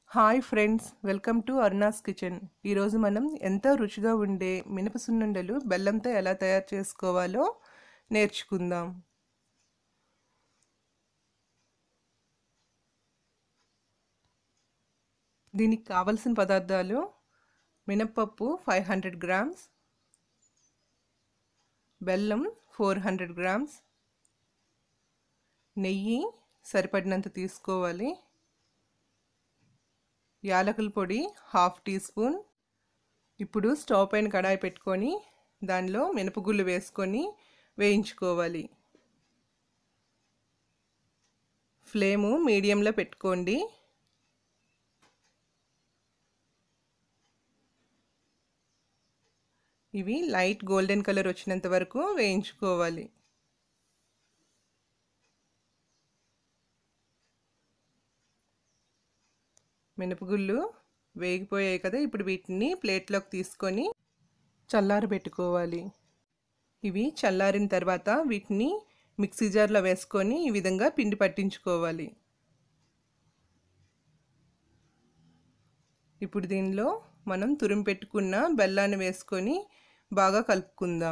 hi friends welcome to Aruna's kitchen ఈరోజు మనం ఎంతో రుచిగా ఉండే మినప సున్నుండలు బెల్లంతో ఎలా తయారు చేసుకోవాలో నేర్చుకుందాం దీనికి కావలసిన పదార్థాలు మినప్పప్పు ఫైవ్ హండ్రెడ్ గ్రామ్స్ బెల్లం ఫోర్ హండ్రెడ్ గ్రామ్స్ నెయ్యి సరిపడినంత తీసుకోవాలి యాలకుల పొడి హాఫ్ టీ స్పూన్ ఇప్పుడు స్టవ్ పైన కడాయి పెట్టుకొని దానిలో మినపగుళ్ళు వేసుకొని వేయించుకోవాలి ఫ్లేము మీడియంలో పెట్టుకోండి ఇవి లైట్ గోల్డెన్ కలర్ వచ్చినంత వరకు వేయించుకోవాలి మినపగుళ్ళు వేగిపోయాయి కదా ఇప్పుడు వీటిని ప్లేట్లోకి తీసుకొని చల్లారబెట్టుకోవాలి ఇవి చల్లారిన తర్వాత వీటిని మిక్సీ జార్లో వేసుకొని ఈ విధంగా పిండి పట్టించుకోవాలి ఇప్పుడు దీనిలో మనం తురిమి పెట్టుకున్న బెల్లాన్ని వేసుకొని బాగా కలుపుకుందాం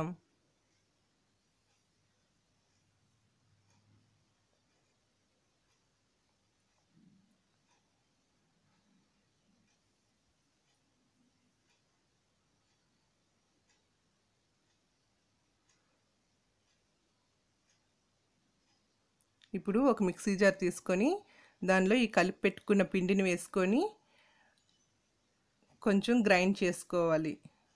ఇప్పుడు ఒక మిక్సీ జార్ తీసుకొని దానిలో ఈ కలిపి పెట్టుకున్న పిండిని వేసుకొని కొంచెం గ్రైండ్ చేసుకోవాలి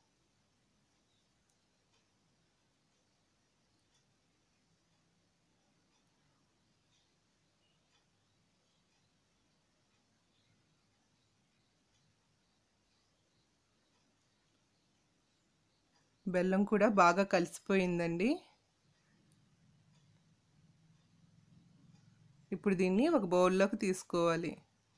బెల్లం కూడా బాగా కలిసిపోయిందండి ఇప్పుడు దీన్ని ఒక బౌల్లోకి తీసుకోవాలి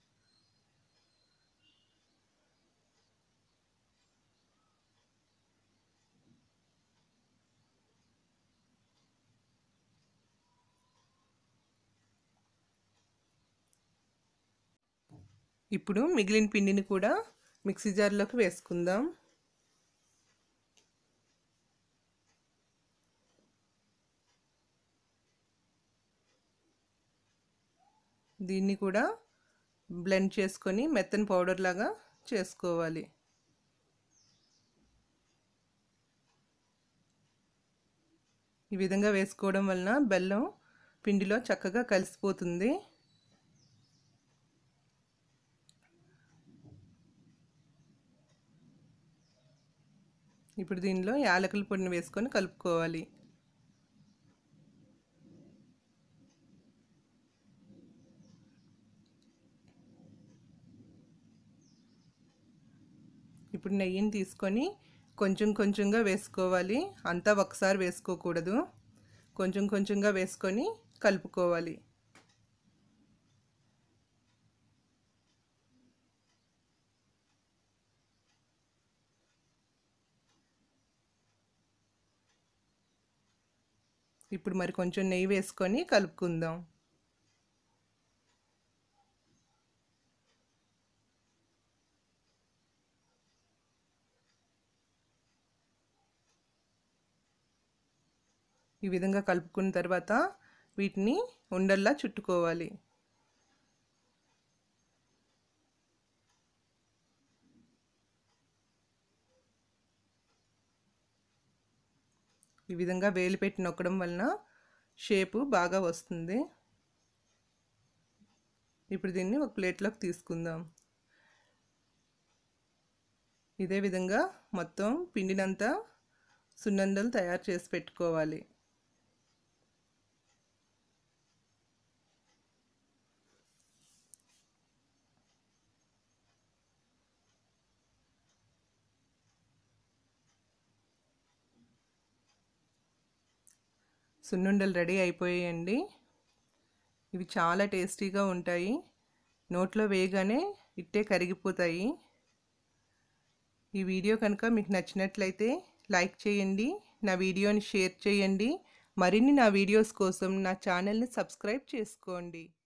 ఇప్పుడు మిగిలిన పిండిని కూడా మిక్సీ జార్లోకి వేసుకుందాం దీన్ని కూడా బ్లెండ్ చేసుకొని మెత్తని పౌడర్ లాగా చేసుకోవాలి ఈ విధంగా వేసుకోవడం వలన బెల్లం పిండిలో చక్కగా కలిసిపోతుంది ఇప్పుడు దీనిలో యాలకుల పొడిని వేసుకొని కలుపుకోవాలి ఇప్పుడు నెయ్యిని తీసుకొని కొంచెం కొంచెంగా వేసుకోవాలి అంతా ఒకసారి వేసుకోకూడదు కొంచెం కొంచెంగా వేసుకొని కలుపుకోవాలి ఇప్పుడు మరి కొంచెం నెయ్యి వేసుకొని కలుపుకుందాం ఈ విధంగా కలుపుకున్న తర్వాత వీటిని ఉండల్లా చుట్టుకోవాలి ఈ విధంగా వేలు పెట్టి నొక్కడం వలన షేపు బాగా వస్తుంది ఇప్పుడు దీన్ని ఒక ప్లేట్లోకి తీసుకుందాం ఇదే విధంగా మొత్తం పిండినంతా సున్నండలు తయారు చేసి పెట్టుకోవాలి సున్నుండలు రెడీ అయిపోయాయండి ఇవి చాలా టేస్టీగా ఉంటాయి నోట్లో వేయగానే ఇట్టే కరిగిపోతాయి ఈ వీడియో కనుక మీకు నచ్చినట్లయితే లైక్ చేయండి నా వీడియోని షేర్ చేయండి మరిన్ని నా వీడియోస్ కోసం నా ఛానల్ని సబ్స్క్రైబ్ చేసుకోండి